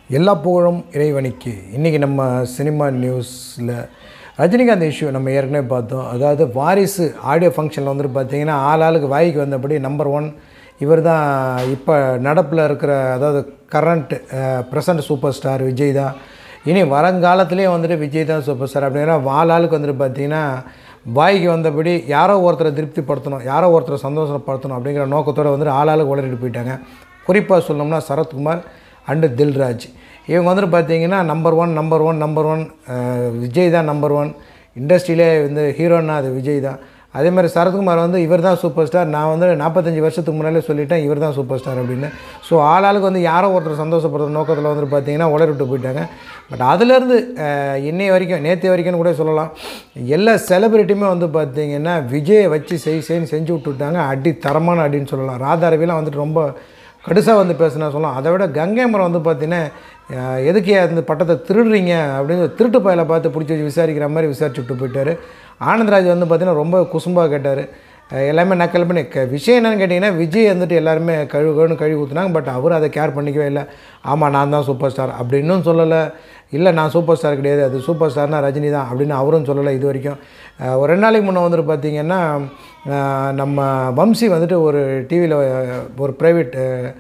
எல்லா புகழும் இறைவனுக்கு இன்றைக்கி நம்ம சினிமா நியூஸில் ரஜினிகாந்த் இஷ்யூ நம்ம ஏற்கனவே பார்த்தோம் அதாவது வாரிசு ஆடியோ ஃபங்க்ஷனில் வந்துட்டு பார்த்தீங்கன்னா ஆள் ஆளுக்கு வாய்க்கு வந்தபடி நம்பர் ஒன் இவர் தான் இப்போ நடப்பில் இருக்கிற அதாவது current present super star Vijay தான் இனி வருங்காலத்துலேயும் வந்துட்டு விஜய் தான் சூப்பர் ஸ்டார் அப்படின்னா ஆள் ஆளுக்கு வந்துட்டு பார்த்தீங்கன்னா வாய்க்கு வந்தபடி யாரோ ஒருத்தரை திருப்திப்படுத்தணும் யாரோ ஒருத்தரை சந்தோஷப்படுத்தணும் அப்படிங்கிற நோக்கத்தோடு வந்துட்டு ஆளாளுக்கு உளறிட்டு போயிட்டாங்க குறிப்பாக சொல்லணும்னா சரத்குமார் அண்டு தில்ராஜ் இவங்க வந்துட்டு பார்த்தீங்கன்னா number one number one number one Vijay தான் நம்பர் ஒன் இண்டஸ்ட்ரியிலே வந்து ஹீரோன்னா அது விஜய் தான் அதே மாதிரி சரத்குமார் வந்து இவர் தான் சூப்பர் ஸ்டார் நான் வந்து நாற்பத்தஞ்சு வருஷத்துக்கு முன்னாலே சொல்லிட்டேன் இவர் தான் சூப்பர் ஸ்டார் அப்படின்னு ஸோ ஆளாளுக்கு வந்து யாரோ ஒருத்தர் சந்தோஷப்படுற நோக்கத்தில் வந்துட்டு பார்த்தீங்கன்னா உளறி விட்டு போயிட்டாங்க பட் அதுலேருந்து இன்னை வரைக்கும் நேற்று வரைக்கும்னு கூட சொல்லலாம் எல்லா செலிபிரிட்டியுமே வந்து பார்த்தீங்கன்னா விஜயை வச்சு செய் செய்ன்னு செஞ்சு விட்டுட்டாங்க அடி தரமான அடின்னு சொல்லலாம் ராதா ரவிலாம் வந்துட்டு ரொம்ப கடுசாக வந்து பேசுனா சொல்லலாம் அதை விட கங்கை மரம் வந்து பார்த்தீங்கன்னா அஹ், எதுக்கு அந்த பட்டத்தை திருடுறீங்க அப்படின்னு திருட்டு பயலை பார்த்து பிடிச்சி வச்சு விசாரிக்கிற மாதிரி விசாரிச்சு விட்டு போயிட்டார் ஆனந்த்ராஜ் வந்து பார்த்தீங்கன்னா ரொம்ப குசும்பாக கேட்டார் அஹ், எல்லாமே நக்கல் பண்ணி க விஷயம் என்னன்னு கேட்டிங்கன்னா விஜய் வந்துட்டு எல்லாருமே கழுவு கழுவுன்னு கழுவி ஊற்றுனாங்க பட் அவர் அதை கேர் பண்ணிக்கவே இல்லை ஆமாம் நான் தான் சூப்பர் ஸ்டார் அப்படின்னும் சொல்லலை இல்லை நான் சூப்பர் ஸ்டார் கிடையாது அது சூப்பர் ஸ்டார்னா ரஜினி தான் அப்படின்னு அவரும் சொல்லலை இது வரைக்கும் அஹ், ஒரு ரெண்டு நாளைக்கு முன்னே வந்துட்டு பார்த்தீங்கன்னா அஹ், நம்ம வம்சி வந்துட்டு ஒரு டிவியில் ஒரு ப்ரைவேட்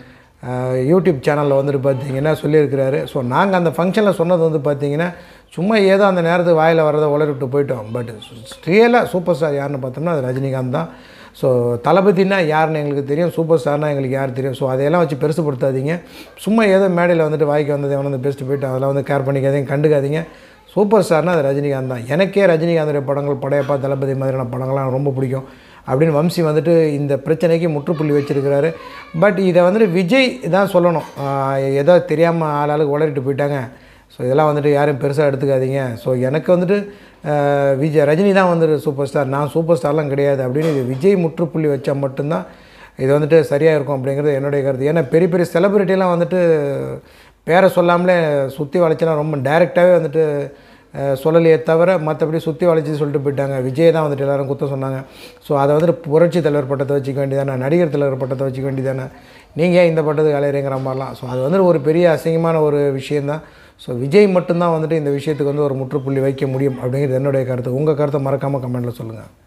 யூடியூப் சேனலில் வந்துட்டு பார்த்தீங்கன்னா சொல்லியிருக்கிறாரு ஸோ நாங்கள் அந்த ஃபங்க்ஷனில் சொன்னது வந்து பார்த்தீங்கன்னா சும்மா ஏதோ அந்த நேரத்துக்கு வாயில் வரதை உளறிவிட்டு போயிட்டோம் பட் ரியலாக சூப்பர் ஸ்டார் யாருன்னு பார்த்தோம்னா அது ரஜினிகாந்த் தான் ஸோ தளபதினா யாருன்னு எங்களுக்கு தெரியும் சூப்பர் ஸ்டார்னா எங்களுக்கு யார் தெரியும் ஸோ அதையெல்லாம் வச்சு பெருசுப்படுத்தாதீங்க சும்மா ஏதோ மேடையில் வந்துட்டு வாய்க்கு வந்தது எவனு வந்து பெஸ்ட்டு போயிட்டு அதெல்லாம் வந்து கேர் பண்ணிக்காதீங்க கண்டுக்காதீங்க சூப்பர் ஸ்டார்னால் அது ரஜினிகாந்த் தான் எனக்கே ரஜினிகாந்துடைய படங்கள் படையப்பா தளபதி மாதிரியான படங்கள்லாம் ரொம்ப பிடிக்கும் அப்படின்னு வம்சி வந்துட்டு இந்த பிரச்சனைக்கு முற்றுப்புள்ளி வச்சிருக்கிறாரு பட் இதை வந்துட்டு விஜய் தான் சொல்லணும் ஆஹ் ஏதோ தெரியாமல் ஆளாளுக்கு உளறிட்டு போயிட்டாங்க ஸோ இதெல்லாம் வந்துட்டு யாரும் பெருசாக எடுத்துக்காதீங்க ஸோ எனக்கு வந்துட்டு ஆஹ் விஜய் ரஜினி தான் வந்துட்டு சூப்பர் ஸ்டார் நான் சூப்பர் ஸ்டார்லாம் கிடையாது அப்படின்னு இது விஜய் முற்றுப்புள்ளி வச்சா மட்டும்தான் இது வந்துட்டு சரியாக இருக்கும் அப்படிங்கிறது என்னுடைய கருத்து ஏன்னா பெரிய பெரிய செலிபிரிட்டிலாம் வந்துட்டு பேரை சொல்லாமலே சுற்றி வளைச்சலாம் ரொம்ப டைரெக்டாகவே வந்துட்டு அஹ், சொல்லலையே தவிர மற்றபடி சுற்றி வளைச்சி சொல்லிட்டு போயிட்டாங்க விஜய் தான் வந்துட்டு எல்லாரும் குத்த சொன்னாங்க ஸோ அதை வந்துட்டு புரட்சி தலைவர் பட்டத்தை வச்சுக்க வேண்டியதானே நடிகர் தலைவர் பட்டத்தை வச்சுக்க வேண்டியதானே நீங்கள் ஏன் இந்த பட்டத்துக்கு அலையிறங்கிற மாதிரிலாம் ஸோ அது வந்துட்டு ஒரு பெரிய அசிங்கமான ஒரு விஷயந்தான் ஸோ விஜய் மட்டும்தான் வந்துட்டு இந்த விஷயத்துக்கு வந்து ஒரு முற்றுப்புள்ளி வைக்க முடியும் அப்படிங்கிறது என்னுடைய கருத்து உங்கள் கருத்தை மறக்காமல் கமெண்ட்டில் சொல்லுங்கள்